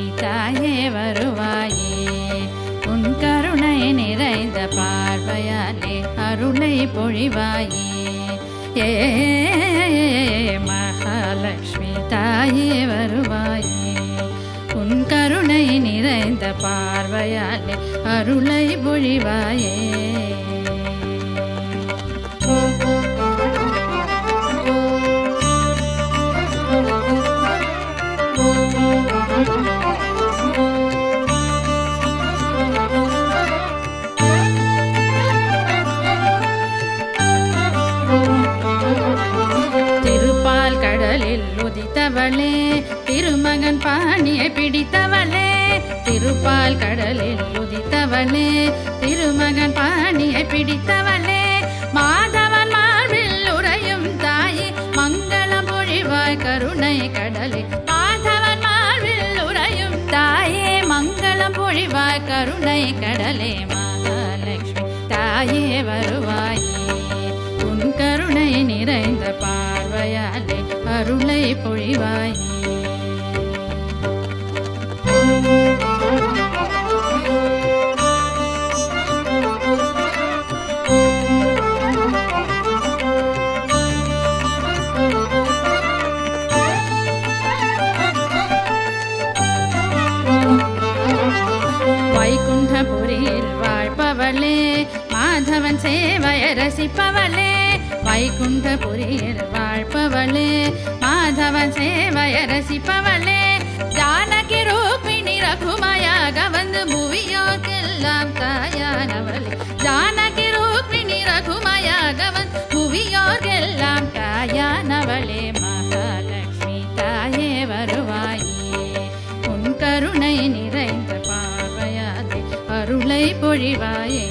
தாயே வருவாயே உன் கருணை நிறைந்த பார்வையாலே அருளை பொழிவாயே ஏ மகாலட்சுமி தாயே வருவாயே உன் கருணை நிறைந்த பார்வையாலே அருளை பொழிவாயே திருப்பால் கடலில் உதித்தவளே திருமகன் பாணியை பிடித்தவளே திருப்பால் கடலில் உதித்தவளே திருமகன் பாணியை பிடித்தவளே மாதவன் மார்பில் உறையும் தாயே மங்களம் பொழிவாய் கருணை கடலே மாதவன் மார்பில் உறையும் தாயே மங்களம் பொழிவாய் கருணை கடலே மகாலட்சுமி தாயே வருவாயே உன் கருணை நிறைந்த பார்வையாலே அருளை பொழிவாயே வைகுண்டபுரியில் வாழ்பவளே மாதவன் சேவைய ரசிப்பவளே வைகுண்டபுரியில் வாழ்பவளே மாதவன் சேவைய ரசிப்பவளே ஜானகி ரூபிணி ரகுமையாக வந்து புவியோர்க்கெல்லாம் தாயானவளே ஜானகி ரூபிணி ரகுமையாக வந்து புவியோர்க்கெல்லாம் தாயானவளே மகாலட்சுமி தாயே வருவாயே உன் கருணை நிறைந்த பார்வையாலே அருளை பொழிவாயே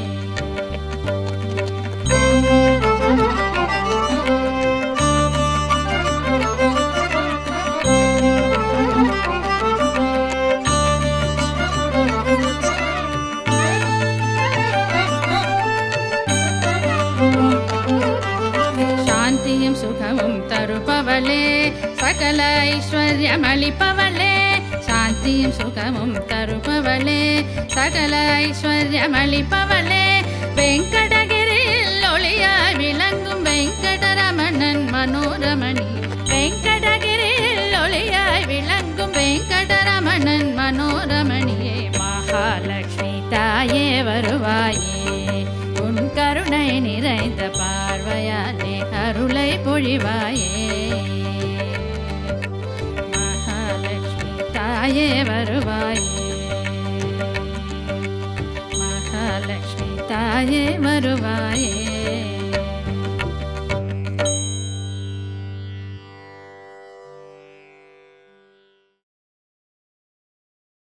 சாந்தியும் சுகமும் தருபவளே சகல ஐஸ்வர்யமளிப்பவளே சாந்தியும் சுகமும் தருபவளே சகல ஐஸ்வர்யமளிப்பவளே வெங்கடகிரியில் ஒளியாய் விளங்கும் வெங்கடரமணன் மனோரமணி வெங்கடகிரியில் ஒளியாய் விளங்கும் வெங்கடரமணன் மனோரமணியே மகாலட்சுமி தாயே வருவாயே உன் கருணை நிறைந்த பார்வையாலே அருளை பொழிவாயே மகாலட்சுமி தாயே வருவாயே மகாலட்சுமி தாயே வருவாயே